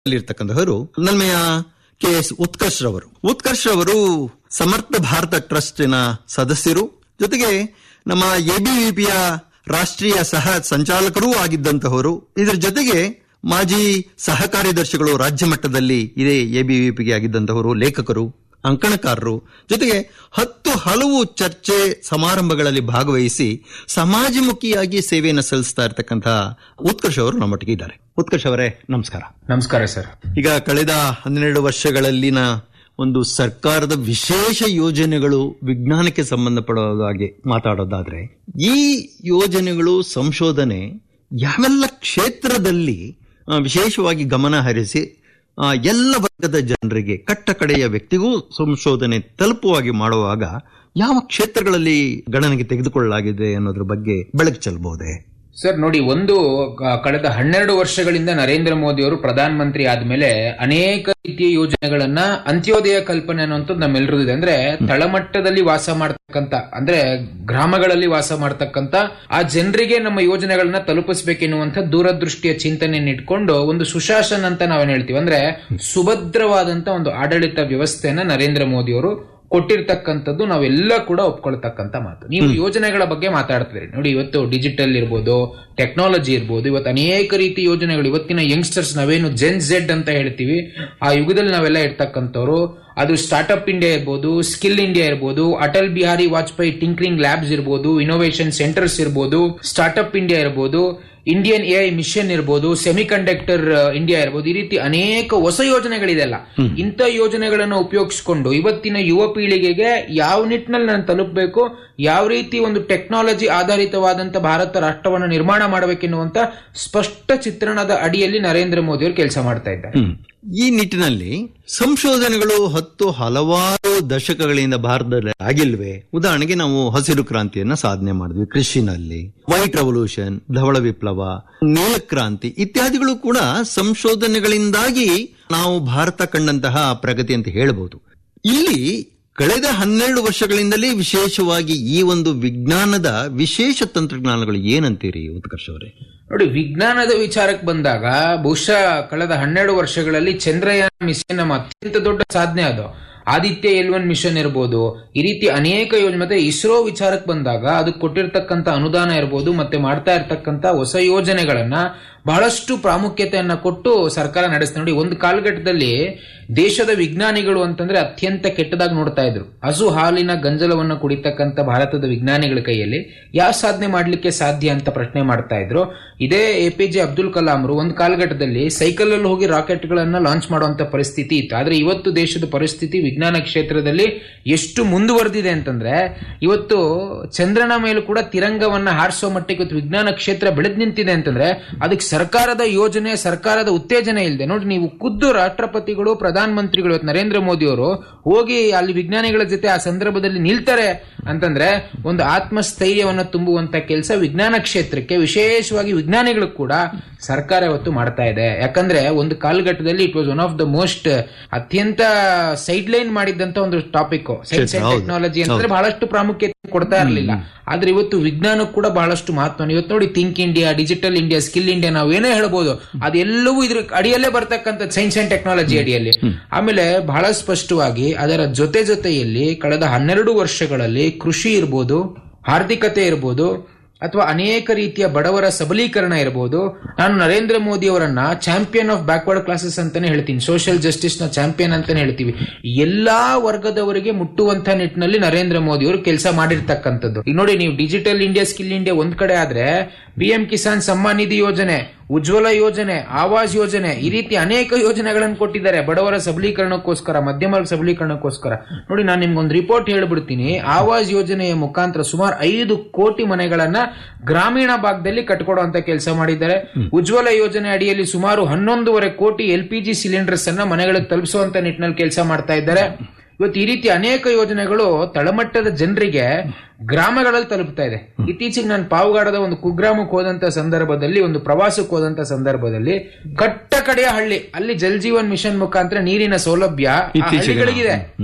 ಇರ್ತಕ್ಕಂಥವರು ನನ್ಮೆಯ K S ಉತ್ಕರ್ಷ್ ರವರು ಉತ್ಕರ್ಷ್ ರವರು ಸಮರ್ಥ ಭಾರತ ಟ್ರಸ್ಟಿನ ಸದಸ್ಯರು ಜೊತೆಗೆ ನಮ್ಮ ಎಬಿವಿಪಿಯ ರಾಷ್ಟ್ರೀಯ ಸಹ ಸಂಚಾಲಕರೂ ಆಗಿದ್ದಂತಹವರು ಇದರ ಜೊತೆಗೆ ಮಾಜಿ ಸಹ ಕಾರ್ಯದರ್ಶಿಗಳು ರಾಜ್ಯ ಮಟ್ಟದಲ್ಲಿ ಇದೇ ಎಬಿವಿಪಿಗೆ ಆಗಿದ್ದಂತಹವರು ಲೇಖಕರು ಅಂಕಣಕಾರರು ಜೊತೆಗೆ ಹತ್ತು ಹಲವು ಚರ್ಚೆ ಸಮಾರಂಭಗಳಲ್ಲಿ ಭಾಗವಹಿಸಿ ಸಮಾಜಮುಖಿಯಾಗಿ ಸೇವೆಯನ್ನು ಸಲ್ಲಿಸ್ತಾ ಇರತಕ್ಕಂತಹ ಉತ್ಕರ್ಷ್ ಅವರು ನಮ್ಮೊಟ್ಟಿಗೆ ಇದ್ದಾರೆ ಉತ್ಕರ್ಷ್ ಅವರೇ ನಮಸ್ಕಾರ ನಮಸ್ಕಾರ ಸರ್ ಈಗ ಕಳೆದ ಹನ್ನೆರಡು ವರ್ಷಗಳಲ್ಲಿನ ಒಂದು ಸರ್ಕಾರದ ವಿಶೇಷ ಯೋಜನೆಗಳು ವಿಜ್ಞಾನಕ್ಕೆ ಸಂಬಂಧಪಡುವ ಹಾಗೆ ಮಾತಾಡೋದಾದ್ರೆ ಈ ಯೋಜನೆಗಳು ಸಂಶೋಧನೆ ಯಾವೆಲ್ಲ ಕ್ಷೇತ್ರದಲ್ಲಿ ಆ, ವಿಶೇಷವಾಗಿ ಗಮನ ಹರಿಸಿ ಆ, ಎಲ್ಲ ವರ್ಗದ ಜನರಿಗೆ ಕಟ್ಟ ಕಡೆಯ ವ್ಯಕ್ತಿಗೂ ಸಂಶೋಧನೆ ತಲುಪುವಾಗಿ ಮಾಡುವಾಗ ಯಾವ ಕ್ಷೇತ್ರಗಳಲ್ಲಿ ಗಣನೆಗೆ ತೆಗೆದುಕೊಳ್ಳಲಾಗಿದೆ ಅನ್ನೋದ್ರ ಬಗ್ಗೆ ಬೆಳಕು ಚೆಲ್ಲಬಹುದೇ ಸರ್ ನೋಡಿ ಒಂದು ಕ- ಕಳೆದ ಹನ್ನೆರಡು ವರ್ಷಗಳಿಂದ ನರೇಂದ್ರ ಮೋದಿ ಅವರು ಪ್ರಧಾನ ಮಂತ್ರಿ ಆದ್ಮೇಲೆ ಅನೇಕ ರೀತಿಯ ಯೋಜನೆಗಳನ್ನ ಅಂತ್ಯೋದಯ ಕಲ್ಪನೆ ಅನ್ನುವಂಥದ್ದು ನಮ್ಮೆಲ್ಲರದ್ದು ಇದೆ ಅಂದ್ರೆ ತಳಮಟ್ಟದಲ್ಲಿ ವಾಸ ಮಾಡ್ತಕ್ಕಂತ ಅಂದ್ರೆ ಗ್ರಾಮಗಳಲ್ಲಿ ವಾಸ ಮಾಡ್ತಕ್ಕಂತ ಆ ಜನರಿಗೆ ನಮ್ಮ ಯೋಜನೆಗಳನ್ನ ತಲುಪಿಸ್ಬೇಕೆನ್ನುವಂಥ ದೂರದೃಷ್ಟಿಯ ಚಿಂತನೆಯನ್ನು ಇಟ್ಕೊಂಡು ಒಂದು ಸುಶಾಸನ್ ಅಂತ ನಾವೇನ್ ಹೇಳ್ತೀವಿ ಅಂದ್ರೆ ಸುಭದ್ರವಾದಂತ ಒಂದು ಆಡಳಿತ ವ್ಯವಸ್ಥೆಯನ್ನ ನರೇಂದ್ರ ಮೋದಿ ಅವರು ಕೊಟ್ಟಿರ್ತಕ್ಕಂಥದ್ದು ನಾವೆಲ್ಲ ಕೂಡ ಒಪ್ಕೊಳ್ತಕ್ಕಂಥ ಮಾತು ನೀವು ಯೋಜನೆಗಳ ಬಗ್ಗೆ ಮಾತಾಡ್ತಿದ್ರಿ ನೋಡಿ ಇವತ್ತು ಡಿಜಿಟಲ್ ಇರ್ಬೋದು ಟೆಕ್ನಾಲಜಿ ಇರ್ಬೋದು ಇವತ್ತು ಅನೇಕ ರೀತಿ ಯೋಜನೆಗಳು ಇವತ್ತಿನ ಯಂಗ್ಸ್ಟರ್ಸ್ ನಾವೇನು ಜೆನ್ ಝೆಡ್ ಅಂತ ಹೇಳ್ತೀವಿ ಆ ಯುಗದಲ್ಲಿ ನಾವೆಲ್ಲ ಇರ್ತಕ್ಕಂಥವ್ರು ಅದು ಸ್ಟಾರ್ಟ್ಅಪ್ ಇಂಡಿಯಾ ಇರ್ಬೋದು ಸ್ಕಿಲ್ ಇಂಡಿಯಾ ಇರ್ಬೋದು ಅಟಲ್ ಬಿಹಾರಿ ವಾಜಪೇಯಿ ಟಿಂಕ್ರಿಂಗ್ ಲ್ಯಾಬ್ಸ್ ಇರ್ಬೋದು ಇನೋವೇಷನ್ ಸೆಂಟರ್ಸ್ ಇರ್ಬೋದು ಸ್ಟಾರ್ಟ್ಅಪ್ ಇಂಡಿಯಾ ಇರ್ಬೋದು ಇಂಡಿಯನ್ ಎಐ ಮಿಷನ್ ಇರ್ಬೋದು ಸೆಮಿ ಕಂಡಕ್ಟರ್ ಇಂಡಿಯಾ ಇರ್ಬೋದು ಈ ರೀತಿ ಅನೇಕ ಹೊಸ ಯೋಜನೆಗಳಿದೆಲ್ಲ ಇಂಥ ಯೋಜನೆಗಳನ್ನು ಉಪಯೋಗಿಸಿಕೊಂಡು ಇವತ್ತಿನ ಯುವ ಪೀಳಿಗೆಗೆ ಯಾವ ನಿಟ್ಟಿನಲ್ಲಿ ನಾನು ತಲುಪಬೇಕು ಯಾವ ರೀತಿ ಒಂದು ಟೆಕ್ನಾಲಜಿ ಆಧಾರಿತವಾದಂತ ಭಾರತ ರಾಷ್ಟ್ರವನ್ನು ನಿರ್ಮಾಣ ಮಾಡಬೇಕೆನ್ನುವಂತ ಸ್ಪಷ್ಟ ಚಿತ್ರಣದ ಅಡಿಯಲ್ಲಿ ನರೇಂದ್ರ ಮೋದಿ ಅವರು ಕೆಲಸ ಮಾಡ್ತಾ ಇದ್ದಾರೆ ಹ್ಮ್. ಈ ನಿಟ್ಟಿನಲ್ಲಿ ಸಂಶೋಧನೆಗಳು ಹತ್ತು ಹಲವಾರು ದಶಕಗಳಿಂದ ಭಾರತದಲ್ಲಿ ಆಗಿಲ್ವೇ ಉದಾಹರಣೆಗೆ ನಾವು ಹಸಿರು ಕ್ರಾಂತಿಯನ್ನ ಸಾಧನೆ ಮಾಡಿದ್ವಿ ಕೃಷಿನಲ್ಲಿ ವೈಟ್ ರೆವಲ್ಯೂಷನ್ ಧವಳ ವಿಪ್ಲವ ನೀಲ ಕ್ರಾಂತಿ ಇತ್ಯಾದಿಗಳು ಕೂಡ ಸಂಶೋಧನೆಗಳಿಂದಾಗಿ ನಾವು ಭಾರತ ಕಂಡಂತಹ ಪ್ರಗತಿ ಅಂತ ಹೇಳಬಹುದು ಇಲ್ಲಿ ಕಳೆದ ಹನ್ನೆರಡು ವರ್ಷಗಳಿಂದಲೇ ವಿಶೇಷವಾಗಿ ಈ ಒಂದು ವಿಜ್ಞಾನದ ವಿಶೇಷ ತಂತ್ರಜ್ಞಾನಗಳು ಏನಂತೀರಿ ಉತ್ಕರ್ಷ್ ಅವರೇ ನೋಡಿ ವಿಜ್ಞಾನದ ವಿಚಾರಕ್ಕೆ ಬಂದಾಗ ಬಹುಶಃ ಕಳೆದ ಹನ್ನೆರಡು ವರ್ಷಗಳಲ್ಲಿ ಚಂದ್ರಯಾನ ಮಿಷನ್ ನಮ್ಮ ಅತ್ಯಂತ ದೊಡ್ಡ ಸಾಧನೆ ಅದು ಆದಿತ್ಯ ಎಲ್ ಒನ್ ಮಿಷನ್ ಇರ್ಬೋದು ಈ ರೀತಿ ಅನೇಕ ಯೋಜನೆ ಮತ್ತೆ ಇಸ್ರೋ ವಿಚಾರಕ್ಕೆ ಬಂದಾಗ ಅದಕ್ಕೆ ಕೊಟ್ಟಿರ್ತಕ್ಕಂಥ ಅನುದಾನ ಇರ್ಬೋದು ಮತ್ತೆ ಮಾಡ್ತಾ ಇರ್ತಕ್ಕಂಥ ಹೊಸ ಯೋಜನೆಗಳನ್ನ ಬಹಳಷ್ಟು ಪ್ರಾಮುಖ್ಯತೆಯನ್ನ ಕೊಟ್ಟು ಸರ್ಕಾರ ನಡೆಸ್ತಾ ನೋಡಿ ಒಂದು ಕಾಲಘಟ್ಟದಲ್ಲಿ ದೇಶದ ವಿಜ್ಞಾನಿಗಳು ಅಂತಂದ್ರೆ ಅತ್ಯಂತ ಕೆಟ್ಟದಾಗಿ ನೋಡ್ತಾ ಇದ್ರು ಹಸು ಹಾಲಿನ ಗಂಜಲವನ್ನು ಕುಡಿತಕ್ಕಂಥ ಭಾರತದ ವಿಜ್ಞಾನಿಗಳ ಕೈಯಲ್ಲಿ ಯಾವ ಸಾಧನೆ ಮಾಡ್ಲಿಕ್ಕೆ ಸಾಧ್ಯ ಅಂತ ಪ್ರಶ್ನೆ ಮಾಡ್ತಾ ಇದ್ರು ಇದೇ ಎ ಪಿ ಜೆ ಅಬ್ದುಲ್ ಕಲಾಂರು ಒಂದು ಕಾಲಘಟ್ಟದಲ್ಲಿ ಸೈಕಲ್ ಅಲ್ಲಿ ಹೋಗಿ ರಾಕೆಟ್ ಗಳನ್ನ ಲಾಂಚ್ ಮಾಡುವಂತ ಪರಿಸ್ಥಿತಿ ಇತ್ತು ಆದ್ರೆ ಇವತ್ತು ದೇಶದ ಪರಿಸ್ಥಿತಿ ವಿಜ್ಞಾನ ಕ್ಷೇತ್ರದಲ್ಲಿ ಎಷ್ಟು ಮುಂದುವರೆದಿದೆ ಅಂತಂದ್ರೆ ಇವತ್ತು ಚಂದ್ರನ ಮೇಲೂ ಕೂಡ ತಿರಂಗವನ್ನ ಹಾರಿಸೋ ಮಟ್ಟಿಗೆ ಇವತ್ತು ವಿಜ್ಞಾನ ಕ್ಷೇತ್ರ ಬೆಳೆದ್ ನಿಂತಿದೆ ಅಂತಂದ್ರೆ ಅದಕ್ಕೆ ಸರ್ಕಾರದ ಯೋಜನೆ ಸರ್ಕಾರದ ಉತ್ತೇಜನ ಇಲ್ಲದೆ ನೋಡಿ ನೀವು ಖುದ್ದು ರಾಷ್ಟ್ರಪತಿಗಳು ಪ್ರಧಾನ ಮಂತ್ರಿಗಳು ಇವತ್ತು ನರೇಂದ್ರ ಮೋದಿ ಅವರು ಹೋಗಿ ಅಲ್ಲಿ ವಿಜ್ಞಾನಿಗಳ ಜೊತೆ ಆ ಸಂದರ್ಭದಲ್ಲಿ ನಿಲ್ತಾರೆ ಅಂತಂದ್ರೆ ಒಂದು ಆತ್ಮಸ್ಥೈರ್ಯವನ್ನ ತುಂಬುವಂತ ಕೆಲಸ ವಿಜ್ಞಾನ ಕ್ಷೇತ್ರಕ್ಕೆ ವಿಶೇಷವಾಗಿ ವಿಜ್ಞಾನಿಗಳು ಕೂಡ ಸರ್ಕಾರ ಇವತ್ತು ಮಾಡ್ತಾ ಇದೆ ಯಾಕಂದ್ರೆ ಒಂದು ಕಾಲಘಟ್ಟದಲ್ಲಿ it was one of the most ಅತ್ಯಂತ ಸೈಡ್ ಲೈನ್ ಮಾಡಿದ್ದಂತ ಒಂದು ಟಾಪಿಕ್ ಸೈನ್ಸ್ ಅಂಡ್ ಹೌದು. ಟೆಕ್ನಾಲಜಿ ಅಂತಂದ್ರೆ ಬಹಳಷ್ಟು ಪ್ರಾಮುಖ್ಯತೆ ಕೊಡ್ತಾ ಇರಲಿಲ್ಲ ಆದ್ರೆ ಇವತ್ತು ವಿಜ್ಞಾನಕ್ಕೆ ಕೂಡ ಬಹಳಷ್ಟು ಮಹತ್ವ ಇವತ್ತು ನೋಡಿ think India digital India skill India ನಾವು ಏನೇ ಹೇಳ್ಬೋದು ಅದೆಲ್ಲವೂ ಇದ್ರ ಅಡಿಯಲ್ಲೇ ಬರ್ತಕ್ಕಂಥ ಸೈನ್ಸ್ ಅಂಡ್ ಟೆಕ್ನಾಲಜಿ ಅಡಿಯಲ್ಲಿ ಆಮೇಲೆ ಬಹಳ ಸ್ಪಷ್ಟವಾಗಿ ಅದರ ಜೊತೆ ಜೊತೆಯಲ್ಲಿ ಕಳೆದ ಹನ್ನೆರಡು ವರ್ಷಗಳಲ್ಲಿ ಕೃಷಿ ಇರ್ಬೋದು ಆರ್ಥಿಕತೆ ಇರ್ಬೋದು ಅಥವಾ ಅನೇಕ ರೀತಿಯ ಬಡವರ ಸಬಲೀಕರಣ ಇರಬಹುದು ನಾನು ನರೇಂದ್ರ ಮೋದಿ ಅವರನ್ನ ಚಾಂಪಿಯನ್ ಆಫ್ ಬ್ಯಾಕ್ವರ್ಡ್ ಕ್ಲಾಸಸ್ ಅಂತಾನೆ ಹೇಳ್ತೀನಿ ಸೋಷಿಯಲ್ ಜಸ್ಟಿಸ್ ನ ಚಾಂಪಿಯನ್ ಅಂತಾನೆ ಹೇಳ್ತೀವಿ ಎಲ್ಲಾ ವರ್ಗದವರಿಗೆ ಮುಟ್ಟುವಂತ ನಿಟ್ಟಿನಲ್ಲಿ ನರೇಂದ್ರ ಮೋದಿ ಅವರು ಕೆಲಸ ಮಾಡಿರ್ತಕ್ಕಂಥದ್ದು ಈಗ ನೋಡಿ ನೀವು ಡಿಜಿಟಲ್ ಇಂಡಿಯಾ ಸ್ಕಿಲ್ ಇಂಡಿಯಾ ಒಂದ್ ಕಡೆ ಆದ್ರೆ ಪಿ ಎಂ ಕಿಸಾನ್ ಸಮ್ಮಾನ್ ನಿಧಿ ಯೋಜನೆ ಉಜ್ವಲ ಯೋಜನೆ ಆವಾಸ್ ಯೋಜನೆ ಈ ರೀತಿ ಅನೇಕ ಯೋಜನೆಗಳನ್ನು ಕೊಟ್ಟಿದ್ದಾರೆ ಬಡವರ ಸಬಲೀಕರಣಕ್ಕೋಸ್ಕರ ಮಧ್ಯಮ ವರ್ಗ ಸಬಲೀಕರಣಕ್ಕೋಸ್ಕರ ನೋಡಿ ನಾನು ನಿಮ್ಗೊಂದು ರಿಪೋರ್ಟ್ ಹೇಳ್ಬಿಡ್ತೀನಿ ಆವಾಸ್ ಯೋಜನೆಯ ಮುಖಾಂತರ ಸುಮಾರು ಐದು ಕೋಟಿ ಮನೆಗಳನ್ನ ಗ್ರಾಮೀಣ ಭಾಗದಲ್ಲಿ ಕಟ್ಕೊಡುವಂತ ಕೆಲಸ ಮಾಡಿದ್ದಾರೆ ಉಜ್ವಲ ಯೋಜನೆ ಅಡಿಯಲ್ಲಿ ಸುಮಾರು ಹನ್ನೊಂದೂವರೆ ಕೋಟಿ ಎಲ್ ಪಿ ಜಿ ಸಿಲಿಂಡರ್ಸ್ ಅನ್ನ ಮನೆಗಳಿಗೆ ತಲುಪಿಸುವಂತ ನಿಟ್ಟಿನಲ್ಲಿ ಕೆಲಸ ಮಾಡ್ತಾ ಇದ್ದಾರೆ ಇವತ್ತು ಈ ರೀತಿ ಅನೇಕ ಯೋಜನೆಗಳು ತಳಮಟ್ಟದ ಜನರಿಗೆ ಗ್ರಾಮಗಳಲ್ಲಿ ತಲುಪ್ತಾ ಇದೆ ಇತ್ತೀಚೆಗೆ ನಾನು ಪಾವಗಾಡದ ಒಂದು ಕುಗ್ರಾಮಕ್ಕೆ ಹೋದಂತ ಸಂದರ್ಭದಲ್ಲಿ ಒಂದು ಪ್ರವಾಸಕ್ಕೆ ಹೋದಂತ ಸಂದರ್ಭದಲ್ಲಿ ಕಟ್ಟ ಕಡೆಯ ಹಳ್ಳಿ ಅಲ್ಲಿ ಜಲ್ ಜೀವನ್ ಮಿಷನ್ ಮುಖಾಂತರ ನೀರಿನ ಸೌಲಭ್ಯ ಆ ಇತ್ತೀಚೆಗೆ ಹಳ್ಳಿಗಳಿಗಿದೆ ಹ್ಮ್.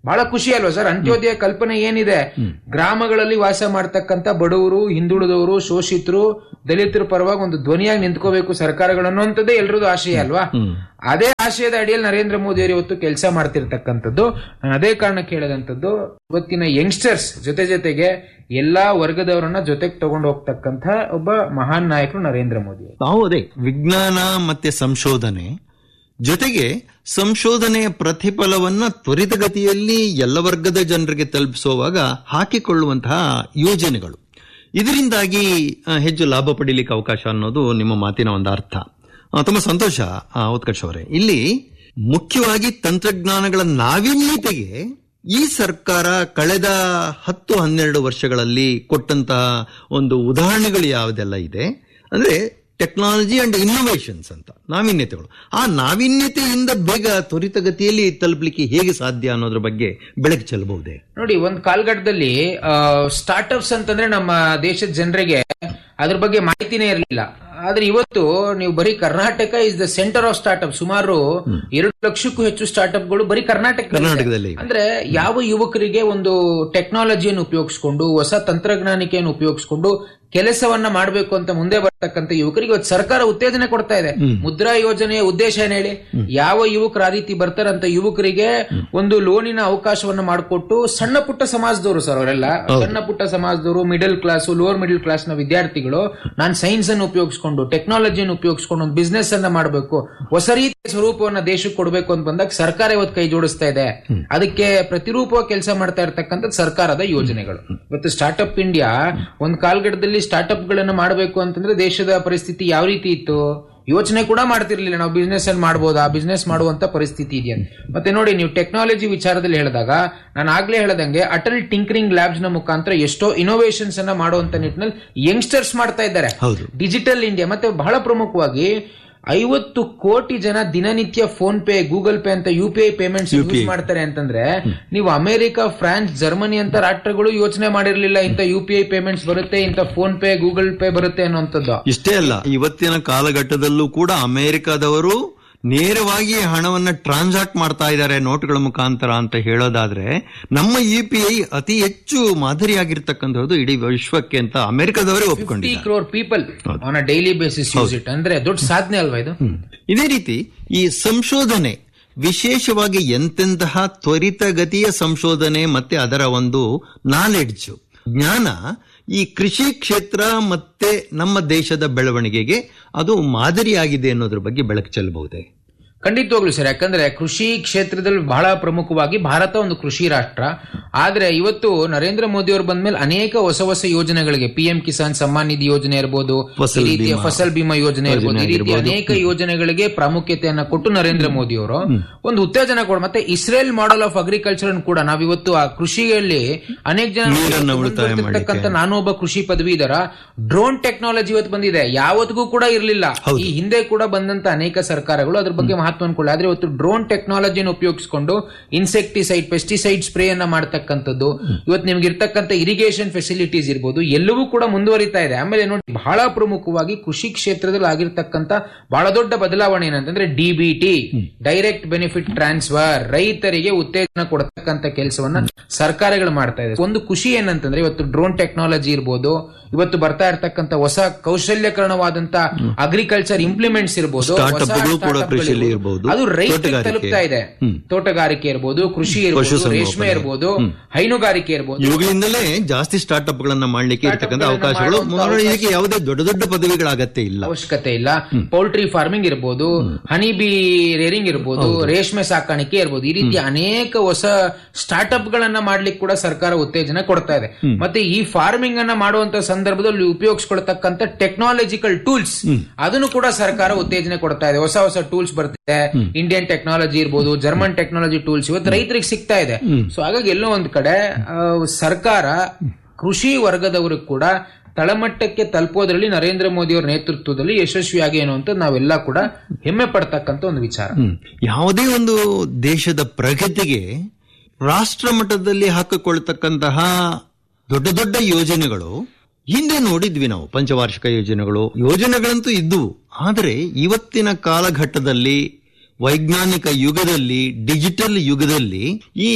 ಬಹಳ ಖುಷಿ ಅಲ್ವಾ ಸರ್ ಅಂತ್ಯೋದಯ ಕಲ್ಪನೆ ಏನಿದೆ ಗ್ರಾಮಗಳಲ್ಲಿ ವಾಸ ಮಾಡ್ತಕ್ಕಂತ ಬಡವರು ಹಿಂದುಳಿದವರು ಶೋಷಿತರು ದಲಿತರ ಪರವಾಗಿ ಒಂದು ಧ್ವನಿಯಾಗಿ ನಿಂತ್ಕೋಬೇಕು ಸರ್ಕಾರಗಳು ಅನ್ನುವಂಥದ್ದೇ ಎಲ್ರದ್ದು ಆಶಯ ಅಲ್ವಾ ಅದೇ ಆಶಯದ ಅಡಿಯಲ್ಲಿ ನರೇಂದ್ರ ಮೋದಿ ಅವರು ಇವತ್ತು ಕೆಲಸ ಮಾಡ್ತಿರ್ತಕ್ಕಂಥದ್ದು ನಾನು ಅದೇ ಕಾರಣಕ್ಕೆ ಹೇಳಿದಂಥದ್ದು ಇವತ್ತಿನ ಯಂಗ್ಸ್ಟರ್ಸ್ ಜೊತೆ ಜೊತೆಗೆ ಎಲ್ಲಾ ವರ್ಗದವರನ್ನ ಜೊತೆಗೆ ತಗೊಂಡು ಹೋಗ್ತಕ್ಕಂಥ ಒಬ್ಬ ಮಹಾನ್ ನಾಯಕರು ನರೇಂದ್ರ ಮೋದಿ ಅವರು. ನಾವು ಅದೇ ವಿಜ್ಞಾನ ಮತ್ತೆ ಸಂಶೋಧನೆ ಜೊತೆಗೆ ಸಂಶೋಧನೆಯ ಪ್ರತಿಫಲವನ್ನ ತ್ವರಿತಗತಿಯಲ್ಲಿ ಎಲ್ಲ ವರ್ಗದ ಜನರಿಗೆ ತಲುಪಿಸುವಾಗ ಹಾಕಿಕೊಳ್ಳುವಂತಹ ಯೋಜನೆಗಳು ಇದರಿಂದಾಗಿ ಆ, ಹೆಚ್ಚು ಲಾಭ ಪಡೀಲಿಕ್ಕೆ ಅವಕಾಶ ಅನ್ನೋದು ನಿಮ್ಮ ಮಾತಿನ ಒಂದು ಅರ್ಥ ಆ, ತುಂಬಾ ಸಂತೋಷ ಆ, ಉತ್ಕರ್ಷ್ ಅವರೇ ಇಲ್ಲಿ ಮುಖ್ಯವಾಗಿ ತಂತ್ರಜ್ಞಾನಗಳ ನಾವೀನ್ಯತೆಗೆ ಈ ಸರ್ಕಾರ ಕಳೆದ ಹತ್ತು ಹನ್ನೆರಡು ವರ್ಷಗಳಲ್ಲಿ ಕೊಟ್ಟಂತಹ ಒಂದು ಉದಾಹರಣೆಗಳು ಯಾವುದೆಲ್ಲ ಇದೆ ಅಂದ್ರೆ ಟೆಕ್ನಾಲಜಿ ಅಂಡ್ ಇನ್ನೋವೇಷನ್ಸ್ ಅಂತ ನಾವೀನ್ಯತೆಗಳು ಆ ನಾವೀನ್ಯತೆಯಿಂದ ಬೇಗ ತ್ವರಿತಗತಿಯಲ್ಲಿ ತಲುಪಲಿಕ್ಕೆ ಹೇಗೆ ಸಾಧ್ಯ ಅನ್ನೋದ್ರ ಬಗ್ಗೆ ಬೆಳಕು ಚೆಲ್ಲಬಹುದೇ ನೋಡಿ ಒಂದ್ ಕಾಲಘಟ್ಟದಲ್ಲಿ ಸ್ಟಾರ್ಟ್ಅಪ್ಸ್ ಅಂತಂದ್ರೆ ನಮ್ಮ ದೇಶದ ಜನರಿಗೆ ಅದ್ರ ಬಗ್ಗೆ ಮಾಹಿತಿನೇ ಇರಲಿಲ್ಲ ಆದ್ರೆ ಇವತ್ತು ನೀವು ಬರೀ Karnataka is the centre of startup ಸುಮಾರು ಎರಡು ಲಕ್ಷಕ್ಕೂ ಹೆಚ್ಚು ಸ್ಟಾರ್ಟ್ಅಪ್ಗಳು ಬರೀ ಕರ್ನಾಟಕ ಕರ್ನಾಟಕದಲ್ಲಿ ಇವೆ. ಅಂದ್ರೆ ಯಾವ ಯುವಕರಿಗೆ ಒಂದು ಟೆಕ್ನಾಲಜಿಯನ್ನು ಉಪಯೋಗಿಸ್ಕೊಂಡು ಹೊಸ ತಂತ್ರಜ್ಞಾನಿಕೆಯನ್ನು ಉಪಯೋಗಿಸ್ಕೊಂಡು ಕೆಲಸವನ್ನ ಮಾಡಬೇಕು ಅಂತ ಮುಂದೆ ಬರ್ತಕ್ಕಂಥ ಯುವಕರಿಗೆ ಇವತ್ತು ಸರ್ಕಾರ ಉತ್ತೇಜನ ಕೊಡ್ತಾ ಇದೆ ಮುದ್ರಾ ಯೋಜನೆಯ ಉದ್ದೇಶ ಏನ್ ಹೇಳಿ ಯಾವ ಯುವಕರು ಆ ರೀತಿ ಬರ್ತಾರಂತ ಯುವಕರಿಗೆ ಒಂದು ಲೋನಿನ ಅವಕಾಶವನ್ನ ಮಾಡಿಕೊಟ್ಟು ಸಣ್ಣ ಪುಟ್ಟ ಸಮಾಜದವರು ಸರ್ ಅವರೆಲ್ಲ ಸಣ್ಣ ಪುಟ್ಟ ಸಮಾಜದವರು middle class lower middle class ನ ವಿದ್ಯಾರ್ಥಿಗಳು ನಾನು ಸೈನ್ಸ್ ಅನ್ನು ಉಪಯೋಗಿಸ್ಕೊಂಡು ಟೆಕ್ನಾಲಜಿಯನ್ನು ಉಪಯೋಗಿಸ್ಕೊಂಡು ಒಂದು ಬಿಸ್ನೆಸ್ ಅನ್ನ ಮಾಡಬೇಕು ಹೊಸ ರೀತಿಯ ಸ್ವರೂಪವನ್ನ ದೇಶಕ್ಕೆ ಕೊಡಬೇಕು ಅಂತ ಬಂದಾಗ ಸರ್ಕಾರ ಇವತ್ತು ಕೈ ಜೋಡಿಸ್ತಾ ಇದೆ ಅದಕ್ಕೆ ಪ್ರತಿರೂಪವಾಗಿ ಕೆಲಸ ಮಾಡ್ತಾ ಇರ್ತಕ್ಕಂಥದ್ದು ಸರ್ಕಾರದ ಯೋಜನೆಗಳು ಇವತ್ತು ಸ್ಟಾರ್ಟ್ಅಪ್ ಇಂಡಿಯಾ ಒಂದ್ ಕಾಲ್ಗಡದಲ್ಲಿ ಸ್ಟಾರ್ಟ್ಅಪ್ ಗಳನ್ನ ಮಾಡಬೇಕು ಅಂತಂದ್ರೆ ದೇಶದ ಪರಿಸ್ಥಿತಿ ಯಾವ ರೀತಿ ಇತ್ತು ಯೋಚನೆ ಕೂಡ ಮಾಡ್ತಿರ್ಲಿಲ್ಲ ನಾವು ಬಿಸ್ನೆಸ್ ಅಲ್ಲಿ ಮಾಡ್ಬೋದಾ ಬಿಸ್ನೆಸ್ ಮಾಡುವಂತ ಪರಿಸ್ಥಿತಿ ಇದೆಯಾ ಮತ್ತೆ ನೋಡಿ ನೀವು ಟೆಕ್ನಾಲಜಿ ವಿಚಾರದಲ್ಲಿ ಹೇಳಿದಾಗ ನಾನು ಆಗ್ಲೇ ಹೇಳದಂಗೆ ಅಟಲ್ ಟಿಂಕರಿಂಗ್ ಲ್ಯಾಬ್ಸ್ ನ ಮುಖಾಂತರ ಎಷ್ಟೋ ಇನೋವೇಷನ್ಸ್ ಅನ್ನ ಮಾಡುವಂತ ನಿಟ್ಟಿನಲ್ಲಿ ಯಂಗ್ಸ್ಟರ್ಸ್ ಮಾಡ್ತಾ ಇದ್ದಾರೆ ಹೌದು ಡಿಜಿಟಲ್ ಇಂಡಿಯಾ ಮತ್ತೆ ಬಹಳ ಪ್ರಮುಖವಾಗಿ ಐವತ್ತು ಕೋಟಿ ಜನ ದಿನನಿತ್ಯ ಫೋನ್ ಪೇ ಗೂಗಲ್ ಪೇ ಅಂತ U P I payments use ಮಾಡ್ತಾರೆ ಅಂತಂದ್ರೆ ನೀವು ಅಮೆರಿಕ ಫ್ರಾನ್ಸ್ ಜರ್ಮನಿ ಅಂತ ರಾಷ್ಟ್ರಗಳು ಯೋಚನೆ ಮಾಡಿರ್ಲಿಲ್ಲ ಇಂಥ ಯು ಪಿ ಐ ಪೇಮೆಂಟ್ಸ್ ಬರುತ್ತೆ ಇಂಥ ಫೋನ್ ಪೇ ಗೂಗಲ್ ಪೇ ಬರುತ್ತೆ ಅನ್ನುವಂಥದ್ದು ಇಷ್ಟೇ ಅಲ್ಲ ಇವತ್ತಿನ ಕಾಲಘಟ್ಟದಲ್ಲೂ ಕೂಡ ಅಮೆರಿಕದವರು ನೇರವಾಗಿ ಹಣವನ್ನ ಟ್ರಾನ್ಸಾಕ್ಟ್ ಮಾಡ್ತಾ ಇದ್ದಾರೆ ನೋಟುಗಳ ಮುಖಾಂತರ ಅಂತ ಹೇಳೋದಾದ್ರೆ ನಮ್ಮ ಯು ಪಿ ಐ ಅತಿ ಹೆಚ್ಚು ಮಾದರಿಯಾಗಿರ್ತಕ್ಕಂಥದ್ದು ಇಡೀ ವಿಶ್ವಕ್ಕೆ ಅಂತ ಅಮೆರಿಕದವರೇ ಫಿಫ್ಟಿ ಒಪ್ಕೊಂಡಿದ್ದಾರೆ crore people on a daily basis use it ಅಂದ್ರೆ ದೊಡ್ಡ ಸಾಧನೆ ಅಲ್ವಾ ಇದು ಇದೇ ರೀತಿ ಈ ಸಂಶೋಧನೆ ವಿಶೇಷವಾಗಿ ಎಂತೆಂತಹ ತ್ವರಿತಗತಿಯ ಸಂಶೋಧನೆ ಮತ್ತೆ ಅದರ ಒಂದು ನಾಲೆಡ್ಜ್ ಜ್ಞಾನ ಈ ಕೃಷಿ ಕ್ಷೇತ್ರ ಮತ್ತೆ ನಮ್ಮ ದೇಶದ ಬೆಳವಣಿಗೆಗೆ ಅದು ಮಾದರಿಯಾಗಿದೆ ಅನ್ನೋದ್ರ ಬಗ್ಗೆ ಬೆಳಕು ಚೆಲ್ಲಬಹುದೇ ಖಂಡಿತವಾಗ್ಲು ಸರ್ ಯಾಕಂದ್ರೆ ಕೃಷಿ ಕ್ಷೇತ್ರದಲ್ಲಿ ಬಹಳ ಪ್ರಮುಖವಾಗಿ ಭಾರತ ಒಂದು ಕೃಷಿ ರಾಷ್ಟ್ರ ಆದ್ರೆ ಇವತ್ತು ನರೇಂದ್ರ ಮೋದಿ ಅವರು ಬಂದ್ಮೇಲೆ ಅನೇಕ ಹೊಸ ಹೊಸ ಯೋಜನೆಗಳಿಗೆ ಪಿ ಎಂ ಕಿಸಾನ್ ಸಮ್ಮಾನ್ ನಿಧಿ ಯೋಜನೆ ಇರ್ಬೋದು ಫಸಲ್ ಈ ರೀತಿಯ ಬಿಮಾ ಫಸಲ್ ಬಿಮಾ ಯೋಜನೆ ಇರ್ಬೋದು ಈ ರೀತಿ ಅನೇಕ ಯೋಜನೆಗಳಿಗೆ ಪ್ರಾಮುಖ್ಯತೆಯನ್ನ ಕೊಟ್ಟು ನರೇಂದ್ರ ಮೋದಿ ಅವರು ಒಂದು ಉತ್ತೇಜನ ಕೊಡ ಮತ್ತೆ ಇಸ್ರೇಲ್ ಮಾಡೆಲ್ ಆಫ್ ಅಗ್ರಿಕಲ್ಚರ್ ಕೂಡ ನಾವಿವತ್ತು ಆ ಕೃಷಿಯಲ್ಲಿ ಅನೇಕ ಜನ ನೀರನ್ನ ಉಳಿತಾಯ ಬಂದಿರ್ತಕ್ಕಂಥ ನಾನು ಒಬ್ಬ ಕೃಷಿ ಪದವೀಧರ ಡ್ರೋನ್ ಟೆಕ್ನಾಲಜಿ ಇವತ್ತು ಬಂದಿದೆ ಯಾವತ್ತಿಗೂ ಕೂಡ ಇರಲಿಲ್ಲ ಈ ಹಿಂದೆ ಕೂಡ ಬಂದಂತ ಅನೇಕ ಸರ್ಕಾರಗಳು ಅದ್ರ ಬಗ್ಗೆ ಮಹತ್ವವನ್ನು ಕೊಡಲಿ ಆದ್ರೆ ಇವತ್ತು ಡ್ರೋನ್ ಟೆಕ್ನಾಲಜಿಯನ್ನು ಉಪಯೋಗಿಸಿಕೊಂಡು ಇನ್ಸೆಕ್ಟಿಸೈಡ್ ಪೆಸ್ಟಿಸೈಡ್ ಸ್ಪ್ರೇ ಅನ್ನ ಮಾಡ್ತಕ್ಕಂಥದ್ದು ಇವತ್ತು ನಿಮ್ಗೆ ಇರ್ತಕ್ಕಂಥ ಇರಿಗೇಷನ್ ಫೆಸಿಲಿಟೀಸ್ ಇರ್ಬೋದು ಎಲ್ಲವೂ ಕೂಡ ಮುಂದುವರಿತಾ ಇದೆ ಆಮೇಲೆ ನೋಡಿ ಬಹಳ ಪ್ರಮುಖವಾಗಿ ಕೃಷಿ ಕ್ಷೇತ್ರದಲ್ಲಿ ಆಗಿರ್ತಕ್ಕಂಥ ಬಹಳ ದೊಡ್ಡ ಬದಲಾವಣೆ ಏನಂತಂದ್ರೆ ಡಿಬಿಟಿ ಡೈರೆಕ್ಟ್ ಬೆನಿಫಿಟ್ ಟ್ರಾನ್ಸ್ಫರ್ ರೈತರಿಗೆ ಉತ್ತೇಜನ ಕೊಡತಕ್ಕಂಥ ಕೆಲಸವನ್ನ ಸರ್ಕಾರಗಳು ಮಾಡ್ತಾ ಇದೆ ಒಂದು ಖುಷಿ ಏನಂತಂದ್ರೆ ಇವತ್ತು ಡ್ರೋನ್ ಟೆಕ್ನಾಲಜಿ ಇರ್ಬೋದು ಇವತ್ತು ಬರ್ತಾ ಇರ್ತಕ್ಕಂಥ ಹೊಸ ಕೌಶಲ್ಯಕರಣವಾದಂತ ಅಗ್ರಿಕಲ್ಚರ್ ಇಂಪ್ಲಿಮೆಂಟ್ಸ್ ಇರ್ಬೋದು ಹೊಸ ಸ್ಟಾರ್ಟ್ಅಪ್ಗಳು ಕೂಡ startup ಗಳು ಕೃಷಿಯಲ್ಲಿ ಇರ್ಬೋದು. ಇರ್ಬೋದು. ಅದು ರೈತರಿಗೆ ತೋಟಗಾರಿಕೆ. ತಲುಪ್ತಾ ಇದೆ ತೋಟಗಾರಿಕೆ ಇರ್ಬೋದು ಕೃಷಿ ಇರ್ಬೋದು ಪಶುಸಂಗೋಪನೆ. ರೇಷ್ಮೆ ಇರ್ಬೋದು ಹೈನುಗಾರಿಕೆ ಇರ್ಬೋದು ಇವುಗಳಿಂದಲೇ ಜಾಸ್ತಿ ಸ್ಟಾರ್ಟ್ಅಪ್ ಗಳನ್ನ ಮಾಡ್ಲಿಕ್ಕೆ ಇರ್ತಕ್ಕಂಥ Startup ಗಳನ್ನ ಅವಕಾಶಗಳು ಮಾಡುವಂತ ಮೊದಲು ಇದಕ್ಕೆ ಯಾವುದೇ ದೊಡ್ಡ ದೊಡ್ಡ ಪದವಿಗಳ ಅಗತ್ಯ ಇಲ್ಲ ಅವಶ್ಯಕತೆ ಇಲ್ಲ ಪೌಲ್ಟ್ರಿ ಫಾರ್ಮಿಂಗ್ ಇರ್ಬೋದು ಹನಿ ಬಿ ರೇರಿಂಗ್ ಇರ್ಬೋದು ರೇಷ್ಮೆ ಸಾಕಾಣಿಕೆ ಇರ್ಬೋದು ಈ ರೀತಿ ಅನೇಕ ಹೊಸ ಸ್ಟಾರ್ಟ್ಅಪ್ ಗಳನ್ನ ಮಾಡ್ಲಿಕ್ಕೆ ಕೂಡ ಸರ್ಕಾರ ಉತ್ತೇಜನ ಕೊಡ್ತಾ ಇದೆ ಮತ್ತೆ ಈ ಫಾರ್ಮಿಂಗ್ ಅನ್ನ ಮಾಡುವಂತ ಸಂದರ್ಭದಲ್ಲಿ ಉಪಯೋಗಿಸ್ಕೊಳ್ತಕ್ಕಂಥ ಟೆಕ್ನಾಲಜಿಕಲ್ ಟೂಲ್ಸ್ ಅದನ್ನು ಕೂಡ ಸರ್ಕಾರ ಉತ್ತೇಜನ ಕೊಡ್ತಾ ಇದೆ ಹೊಸ ಹೊಸ ಟೂಲ್ಸ್ ಬರ್ತಿದೆ ಇಂಡಿಯನ್ ಟೆಕ್ನಾಲಜಿ ಇರ್ಬೋದು ಜರ್ಮನ್ ಟೆಕ್ನಾಲಜಿ ಟೂಲ್ಸ್ ಇವತ್ತು ರೈತರಿಗೆ ಸಿಗ್ತಾ ಇದೆ ಸೊ ಹಾಗಾಗಿ ಎಲ್ಲೋ ಒಂದ್ ಕಡೆ ಆ, ಸರ್ಕಾರ ಕೃಷಿ ವರ್ಗದವ್ರಿಗೆ ಕೂಡ ತಳಮಟ್ಟಕ್ಕೆ ತಲುಪೋದ್ರಲ್ಲಿ ನರೇಂದ್ರ ಮೋದಿ ಅವರ ನೇತೃತ್ವದಲ್ಲಿ ಯಶಸ್ವಿಯಾಗಿ ಅನ್ನುವಂಥದ್ದು ನಾವೆಲ್ಲ ಕೂಡ ಹೆಮ್ಮೆ ಪಡ್ತಕ್ಕಂಥ ಒಂದು ವಿಚಾರ ಹ್ಮ್. ಯಾವುದೇ ಒಂದು ದೇಶದ ಪ್ರಗತಿಗೆ ರಾಷ್ಟ್ರ ಮಟ್ಟದಲ್ಲಿ ಹಾಕಿಕೊಳ್ತಕ್ಕಂತಹ ದೊಡ್ಡ ದೊಡ್ಡ ಯೋಜನೆಗಳು ಹಿಂದೆ ನೋಡಿದ್ವಿ ನಾವು ಪಂಚವಾರ್ಷಿಕ ಯೋಜನೆಗಳು ಯೋಜನೆಗಳಂತೂ ಇದ್ದುವು ಆದರೆ ಇವತ್ತಿನ ಕಾಲಘಟ್ಟದಲ್ಲಿ ವೈಜ್ಞಾನಿಕ ಯುಗದಲ್ಲಿ ಡಿಜಿಟಲ್ ಯುಗದಲ್ಲಿ ಈ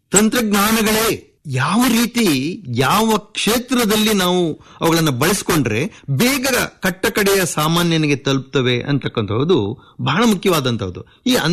ತಂತ್ರಜ್ಞಾನಗಳೇ ಯಾವ ರೀತಿ ಯಾವ ಕ್ಷೇತ್ರದಲ್ಲಿ ನಾವು ಅವುಗಳನ್ನು ಬಳಸ್ಕೊಂಡ್ರೆ ಬೇಗ ಕಟ್ಟಕಡೆಯ ಸಾಮಾನ್ಯನಿಗೆ ತಲುಪ್ತವೆ ಅಂತಕ್ಕಂಥದ್ದು ಬಹಳ ಮುಖ್ಯವಾದಂತಹದ್ದು ಈ